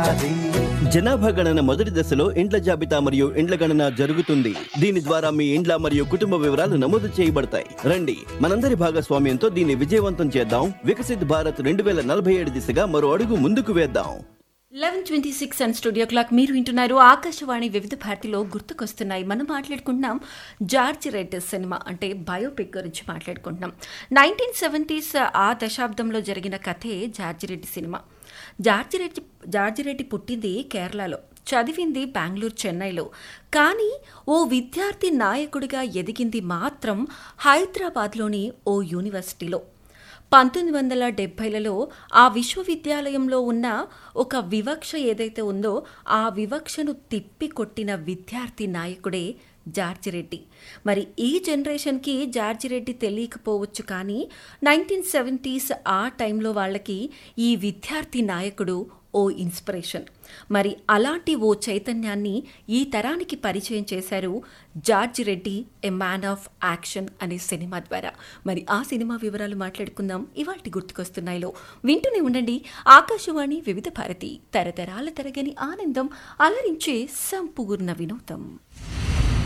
ఉండాలి జనాభా గణన మొదటి దశలో ఇండ్ల జాబితా మరియు ఇండ్ల గణన జరుగుతుంది దీని ద్వారా మీ ఇండ్ల మరియు కుటుంబ వివరాలు నమోదు చేయబడతాయి రండి మనందరి భాగస్వామ్యంతో దీన్ని విజయవంతం చేద్దాం వికసిత్ భారత్ రెండు వేల నలభై ఏడు దిశగా మరో అడుగు ముందుకు వేద్దాం eleven twenty six and studio clock మీరు వింటున్నారు ఆకాశవాణి వివిధ భారతిలో గుర్తుకొస్తున్నాయి మనం మాట్లాడుకుంటున్నాం జార్జ్ రెడ్ సినిమా అంటే బయోపిక్ గురించి మాట్లాడుకుంటున్నాం నైన్టీన్ సెవెంటీస్ ఆ దశాబ్దంలో జరిగిన కథే George Reddy cinema George Reddy George Reddy పుట్టింది కేరళలో చదివింది బెంగళూరు చెన్నైలో కానీ ఓ విద్యార్థి నాయకుడిగా ఎదిగింది మాత్రం హైదరాబాద్లోని ఓ యూనివర్సిటీలో పంతొమ్మిది వందల డెబ్భైలలో ఆ విశ్వవిద్యాలయంలో ఉన్న ఒక వివక్ష ఏదైతే ఉందో ఆ వివక్షను తిప్పి కొట్టిన విద్యార్థి నాయకుడే జార్జి రెడ్డి మరి ఈ జనరేషన్కి జార్జి రెడ్డి తెలియకపోవచ్చు కానీ నైన్టీన్ సెవెంటీస్ ఆ టైంలో వాళ్ళకి ఈ విద్యార్థి నాయకుడు ఓ ఇన్స్పిరేషన్ మరి అలాంటి ఓ చైతన్యాన్ని ఈ తరానికి పరిచయం చేశారు George Reddy a man of action అనే సినిమా ద్వారా మరి ఆ సినిమా వివరాలు మాట్లాడుకుందాం ఇవాటి గుర్తుకొస్తున్నాయిలో వింటూనే ఉండండి ఆకాశవాణి వివిధ భారతి తరతరాల తరగని ఆనందం అలరించే సంపూర్ణ వినోదం